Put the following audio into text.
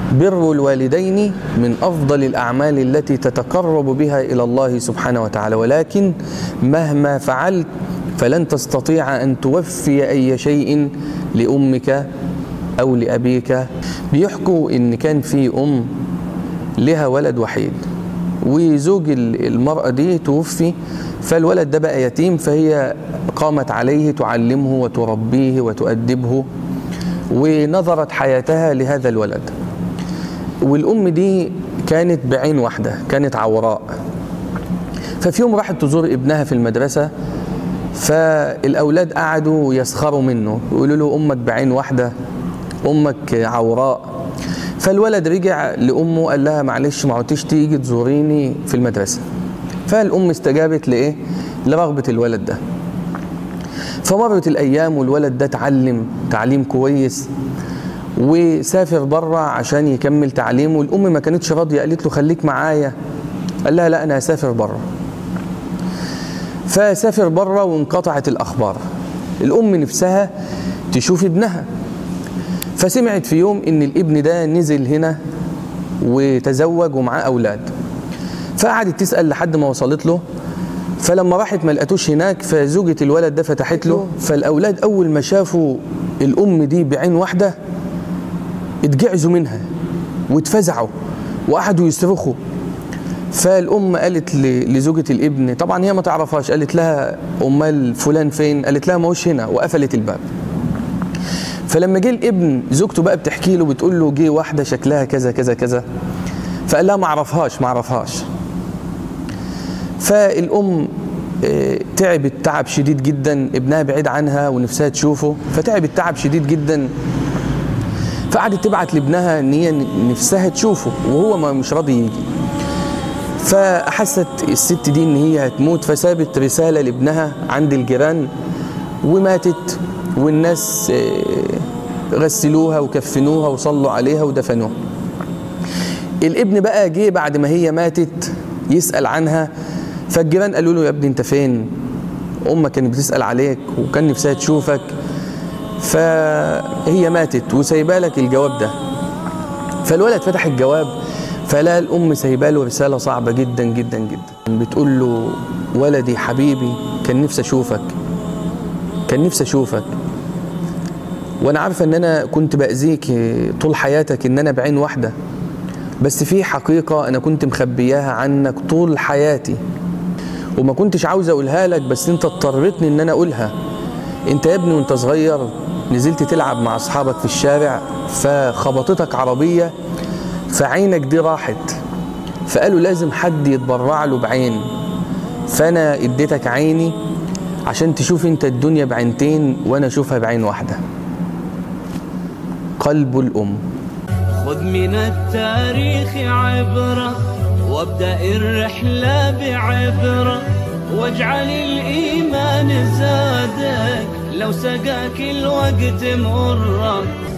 بر الوالدين من أفضل الأعمال التي تتقرب بها إلى الله سبحانه وتعالى ولكن مهما فعلت فلن تستطيع أن توفي أي شيء لأمك أو لأبيك بيحكوا إن كان في أم لها ولد وحيد وزوج المرأة دي توفي فالولد ده بقى يتيم فهي قامت عليه تعلمه وتربيه وتؤدبه ونظرت حياتها لهذا الولد والأم دي كانت بعين واحدة كانت عوراء ففي يوم راحت تزور ابنها في المدرسة فالأولاد قعدوا يسخروا منه يقولوا له أمك بعين واحدة أمك عوراء فالولد رجع لأمه قال لها معلش ما عدتش تيجي تزوريني في المدرسة فالأم استجابت لإيه؟ لرغبة الولد ده فمرت الأيام والولد ده اتعلم تعليم كويس وسافر بره عشان يكمل تعليمه الأم ما كانتش راضية قالت له خليك معايا قال لها لا أنا هسافر بره فسافر بره وانقطعت الأخبار الأم نفسها تشوف ابنها فسمعت في يوم ان الابن ده نزل هنا وتزوج ومعاه اولاد فقعدت تسال لحد ما وصلت له فلما راحت ما لقتوش هناك فزوجة الولد ده فتحت له فالاولاد اول ما شافوا الام دي بعين واحده اتجعزوا منها واتفزعوا وقعدوا يصرخوا فالام قالت لزوجة الابن طبعا هي ما تعرفهاش قالت لها امال فلان فين قالت لها ما هوش هنا وقفلت الباب فلما جه الابن زوجته بقى بتحكي له بتقول له جه واحده شكلها كذا كذا كذا فقال لها ما اعرفهاش ما اعرفهاش فالام تعبت تعب شديد جدا ابنها بعيد عنها ونفسها تشوفه فتعبت تعب شديد جدا فقعدت تبعت لابنها ان هي نفسها تشوفه وهو ما مش راضي يجي فاحست الست دي ان هي هتموت فسابت رساله لابنها عند الجيران وماتت والناس غسلوها وكفنوها وصلوا عليها ودفنوها الابن بقى جه بعد ما هي ماتت يسأل عنها فالجيران قالوا له يا ابني انت فين امك كانت بتسأل عليك وكان نفسها تشوفك فهي ماتت وسايبه لك الجواب ده فالولد فتح الجواب فلا الام سايبه له رساله صعبه جدا جدا جدا بتقول له ولدي حبيبي كان نفسي اشوفك كان نفسي اشوفك وانا عارفه ان انا كنت باذيك طول حياتك ان انا بعين واحده بس في حقيقه انا كنت مخبياها عنك طول حياتي وما كنتش عاوز اقولها لك بس انت اضطرتني ان انا اقولها انت يا ابني وانت صغير نزلت تلعب مع اصحابك في الشارع فخبطتك عربيه فعينك دي راحت فقالوا لازم حد يتبرع له بعين فانا اديتك عيني عشان تشوف انت الدنيا بعينتين وانا اشوفها بعين واحده قلب الام خذ من التاريخ عبرة وابدأ الرحلة بعبرة واجعل الإيمان زادك لو سقاك الوقت مرة